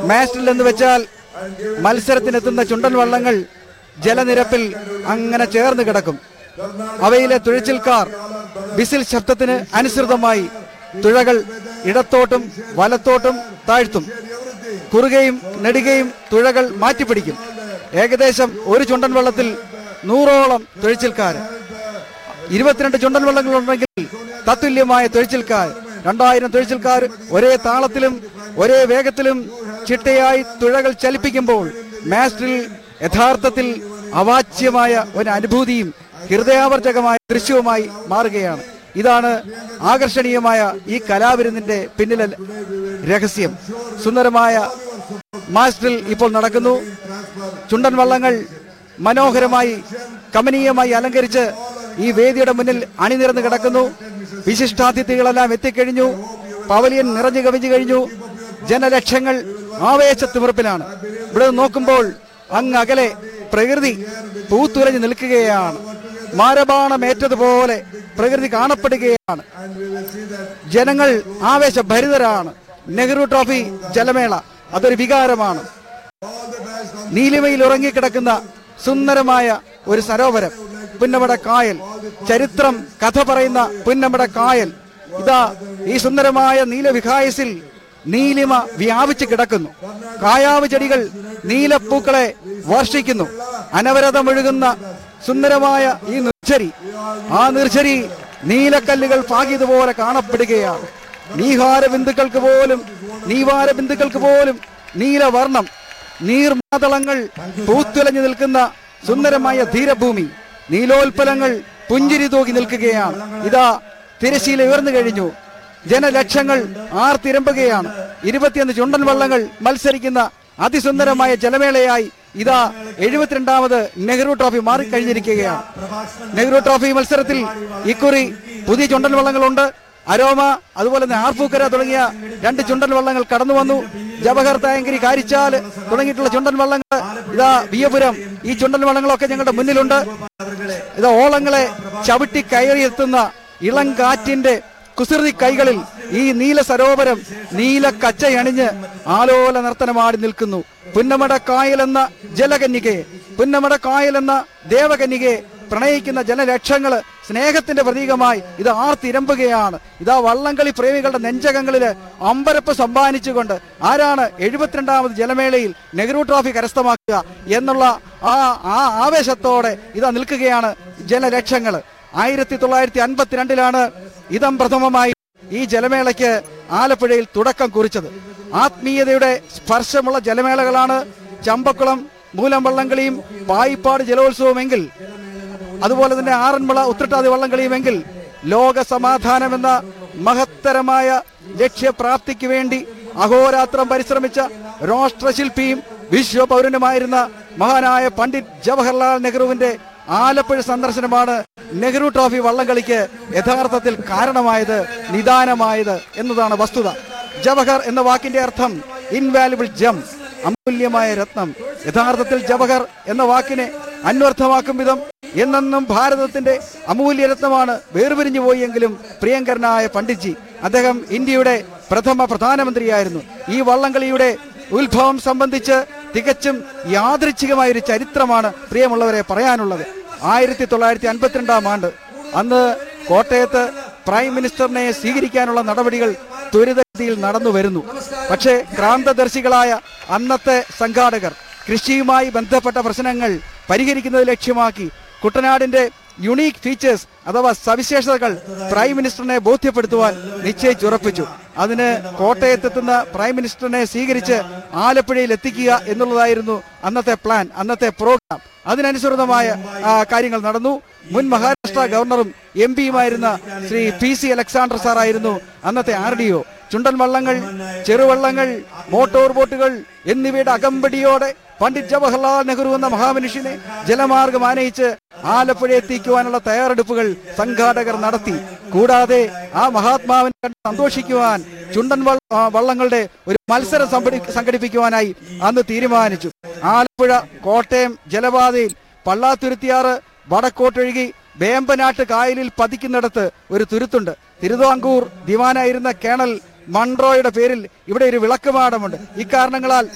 മാസ്റ്റിൽ എന്ന് വെച്ചാൽ മത്സരത്തിനെത്തുന്ന ചുണ്ടൻ വള്ളങ്ങൾ ജലനിരപ്പിൽ അങ്ങനെ ചേർന്ന് കിടക്കും അവയിലെ തുഴച്ചിൽക്കാർ വിസിൽ ശബ്ദത്തിന് അനുസൃതമായി തുഴകൾ ഇടത്തോട്ടും വലത്തോട്ടും താഴ്ത്തും കുറുകയും നെടുകയും തുഴകൾ മാറ്റിപ്പിടിക്കും ഏകദേശം ഒരു ചുണ്ടൻ വള്ളത്തിൽ നൂറോളം തുഴച്ചിൽക്കാർ ഇരുപത്തിരണ്ട് ചുണ്ടൻ വള്ളങ്ങളുണ്ടെങ്കിൽ തത്തുല്യമായ തുഴച്ചിൽക്കാർ രണ്ടായിരം തുഴച്ചിൽക്കാർ ഒരേ താളത്തിലും ഒരേ വേഗത്തിലും ചിട്ടയായി തുഴകൾ ചലിപ്പിക്കുമ്പോൾ മാസ്റ്റിൽ യഥാർത്ഥത്തിൽ അവാച്യമായ ഒരു അനുഭൂതിയും ഹൃദയാവർജകമായ ദൃശ്യവുമായി മാറുകയാണ് ഇതാണ് ആകർഷണീയമായ ഈ കലാവിരുന്നിന്റെ പിന്നിലെ രഹസ്യം സുന്ദരമായ മാസ്റ്റിൽ ഇപ്പോൾ നടക്കുന്നു ചുണ്ടൻ വള്ളങ്ങൾ മനോഹരമായി കമനീയമായി അലങ്കരിച്ച് ഈ വേദിയുടെ മുന്നിൽ അണിനിരന്ന് കിടക്കുന്നു വിശിഷ്ടാതിഥികളെല്ലാം എത്തിക്കഴിഞ്ഞു പവലിയൻ നിറഞ്ഞു കവിഞ്ഞു കഴിഞ്ഞു ജനലക്ഷങ്ങൾ ആവേശത്തിമിർപ്പിലാണ് ഇവിടെ നിന്ന് നോക്കുമ്പോൾ അങ്ങ് അകലെ പ്രകൃതി പൂത്തുലഞ്ഞു നിൽക്കുകയാണ് മാരബാണമേറ്റതുപോലെ പ്രകൃതി കാണപ്പെടുകയാണ് ജനങ്ങൾ ആവേശഭരിതരാണ് നെഹ്റു ട്രോഫി ജലമേള അതൊരു വികാരമാണ് നീലിമയിൽ ഉറങ്ങിക്കിടക്കുന്ന സുന്ദരമായ ഒരു സരോവരം പുന്നമട കായൽ ചരിത്രം കഥ പറയുന്ന പുന്നമട കായൽ ഇതാ ഈ സുന്ദരമായ നീലവിഹായസിൽ നീലിമ വ്യാപിച്ചു കിടക്കുന്നു കായാവ് ചെടികൾ നീലപ്പൂക്കളെ വർഷിക്കുന്നു അനവരതം ഒഴുകുന്ന സുന്ദരമായ ഈ നിർച്ചരി ആ നിർച്ചരി നീലക്കല്ലുകൾ പാകിയതുപോലെ കാണപ്പെടുകയാണ് നീഹാര ബിന്ദുക്കൾക്ക് പോലും നീവാര ബിന്ദുക്കൾക്ക് പോലും നീലവർണം നീർമാതളങ്ങൾ പൂത്തുലഞ്ഞു നിൽക്കുന്ന സുന്ദരമായ ധീരഭൂമി നീലോൽപ്പലങ്ങൾ പുഞ്ചിരി തൂകി നിൽക്കുകയാണ് ഇതാ തിരശീല ഉയർന്നു കഴിഞ്ഞു ജനലക്ഷങ്ങൾ ആർത്തിരമ്പുകയാണ് ഇരുപത്തിയൊന്ന് ചുണ്ടൻ വള്ളങ്ങൾ മത്സരിക്കുന്ന അതിസുന്ദരമായ ജലമേളയായി ഇതാ എഴുപത്തിരണ്ടാമത് നെഹ്റു ട്രോഫി മാറിക്കഴിഞ്ഞിരിക്കുകയാണ് നെഹ്റു ട്രോഫി മത്സരത്തിൽ ഇക്കുറി പുതിയ ചുണ്ടൻ വള്ളങ്ങളുണ്ട് അരോമ അതുപോലെ തന്നെ ആർപ്പൂക്കര തുടങ്ങിയ രണ്ട് ചുണ്ടൻ വള്ളങ്ങൾ കടന്നു വന്നു ജവഹർ തായങ്കരി കാരിച്ചാല് തുടങ്ങിയിട്ടുള്ള ചുണ്ടൻ വള്ളങ്ങൾ ഇതാ വിയപുരം ഈ ചുണ്ടൻ വള്ളങ്ങളൊക്കെ ഞങ്ങളുടെ മുന്നിലുണ്ട് ഇതാ ഓളങ്ങളെ ചവിട്ടി കയറിയെത്തുന്ന ഇളം കാറ്റിന്റെ കുസൃതി കൈകളിൽ ഈ നീല സരോവരം നീല കച്ചയണിഞ്ഞ് ആലോല നർത്തനമാടി നിൽക്കുന്നു പുന്നമട കായൽ എന്ന ജലകന്യകയെ പുന്നമട കായൽ എന്ന ദേവകന്യകയെ പ്രണയിക്കുന്ന ജനലക്ഷങ്ങള് സ്നേഹത്തിന്റെ പ്രതീകമായി ഇത് ആർത്തിരമ്പുകയാണ് ഇതാ വള്ളംകളി പ്രേമികളുടെ നെഞ്ചകങ്ങളില് അമ്പരപ്പ് സമ്മാനിച്ചുകൊണ്ട് ആരാണ് എഴുപത്തിരണ്ടാമത് ജലമേളയിൽ നെഹ്റു ട്രോഫി കരസ്ഥമാക്കുക എന്നുള്ള ആ ആ ആവേശത്തോടെ ഇതാ നിൽക്കുകയാണ് ജനലക്ഷങ്ങള് ആയിരത്തി തൊള്ളായിരത്തി അൻപത്തിരണ്ടിലാണ് ഇതം പ്രഥമമായി ഈ ജലമേളയ്ക്ക് ആലപ്പുഴയിൽ തുടക്കം കുറിച്ചത് ആത്മീയതയുടെ സ്പർശമുള്ള ജലമേളകളാണ് ചമ്പക്കുളം മൂലം വള്ളംകളിയും പായിപ്പാട് ജലോത്സവമെങ്കിൽ അതുപോലെ തന്നെ ആറന്മുള ഉത്രട്ടാതി വള്ളംകളിയുമെങ്കിൽ ലോക സമാധാനം എന്ന മഹത്തരമായ ലക്ഷ്യപ്രാപ്തിക്ക് വേണ്ടി അഹോരാത്രം പരിശ്രമിച്ച രാഷ്ട്രശില്പിയും വിശ്വപൗരനുമായിരുന്ന മഹാനായ പണ്ഡിറ്റ് ജവഹർലാൽ നെഹ്റുവിന്റെ ആലപ്പുഴ സന്ദർശനമാണ് നെഹ്റു ട്രോഫി വള്ളംകളിക്ക് യഥാർത്ഥത്തിൽ കാരണമായത് നിദാനമായത് എന്നതാണ് വസ്തുത ജവഹർ എന്ന വാക്കിന്റെ അർത്ഥം ഇൻവാലുബിൾ ജം അമൂല്യമായ രത്നം യഥാർത്ഥത്തിൽ ജവഹർ എന്ന വാക്കിനെ അന്വർത്ഥമാക്കും വിധം എന്നെന്നും ഭാരതത്തിന്റെ അമൂല്യ രത്നമാണ് വേർപിരിഞ്ഞു പോയെങ്കിലും പ്രിയങ്കരനായ പണ്ഡിറ്റ്ജി അദ്ദേഹം ഇന്ത്യയുടെ പ്രഥമ പ്രധാനമന്ത്രിയായിരുന്നു ഈ വള്ളംകളിയുടെ ഉത്ഭവം സംബന്ധിച്ച് തികച്ചും യാദൃച്ഛികമായ ഒരു ചരിത്രമാണ് പ്രിയമുള്ളവരെ പറയാനുള്ളത് ആയിരത്തി തൊള്ളായിരത്തി അൻപത്തിരണ്ടാം ആണ്ട് അന്ന് കോട്ടയത്ത് പ്രൈം മിനിസ്റ്ററിനെ സ്വീകരിക്കാനുള്ള നടപടികൾ ത്വരിതഗതിയിൽ നടന്നു വരുന്നു പക്ഷേ ക്രാന്തദർശികളായ അന്നത്തെ സംഘാടകർ കൃഷിയുമായി ബന്ധപ്പെട്ട പ്രശ്നങ്ങൾ പരിഹരിക്കുന്നത് ലക്ഷ്യമാക്കി കുട്ടനാടിന്റെ യുണീക്ക് ഫീച്ചേഴ്സ് അഥവാ സവിശേഷതകൾ പ്രൈം മിനിസ്റ്ററിനെ ബോധ്യപ്പെടുത്തുവാൻ നിശ്ചയിച്ചുറപ്പിച്ചു അതിന് കോട്ടയത്തെത്തുന്ന പ്രൈം മിനിസ്റ്ററിനെ സ്വീകരിച്ച് ആലപ്പുഴയിൽ എത്തിക്കുക എന്നുള്ളതായിരുന്നു അന്നത്തെ പ്ലാൻ അന്നത്തെ പ്രോഗ്രാം അതിനനുസൃതമായ ആ, കാര്യങ്ങൾ നടന്നു മുൻ മഹാരാഷ്ട്ര ഗവർണറും എം പിയുമായിരുന്ന ശ്രീ പി സി അലക്സാണ്ടർ സാറായിരുന്നു അന്നത്തെ ആർ ഡി ഒ ചുണ്ടൻ വള്ളങ്ങൾ ചെറുവള്ളങ്ങൾ മോട്ടോർ ബോട്ടുകൾ എന്നിവയുടെ അകമ്പടിയോടെ പണ്ഡിറ്റ് ജവഹർലാൽ നെഹ്റു എന്ന മഹാമനുഷ്യനെ ജലമാർഗം ആനയിച്ച് ആലപ്പുഴ എത്തിക്കുവാനുള്ള തയ്യാറെടുപ്പുകൾ സംഘാടകർ നടത്തി കൂടാതെ ആ മഹാത്മാവിനെ കണ്ട് സന്തോഷിക്കുവാൻ ചുണ്ടൻ വള്ള- ആ, വള്ളങ്ങളുടെ ഒരു മത്സരം സംഘടി- സംഘടിപ്പിക്കുവാനായി അന്ന് തീരുമാനിച്ചു ആലപ്പുഴ കോട്ടയം ജലപാതയിൽ പള്ളാത്തുരുത്തിയാറ് വടക്കോട്ടൊഴുകി വേമ്പനാട്ട് കായലിൽ പതിക്കുന്നിടത്ത് ഒരു തുരുത്തുണ്ട് തിരുവിതാംകൂർ ദിവാനായിരുന്ന കേണൽ മൺട്രോയുടെ പേരിൽ ഇവിടെ ഒരു വിളക്കുമാടമുണ്ട് ഇക്കാരണങ്ങളാൽ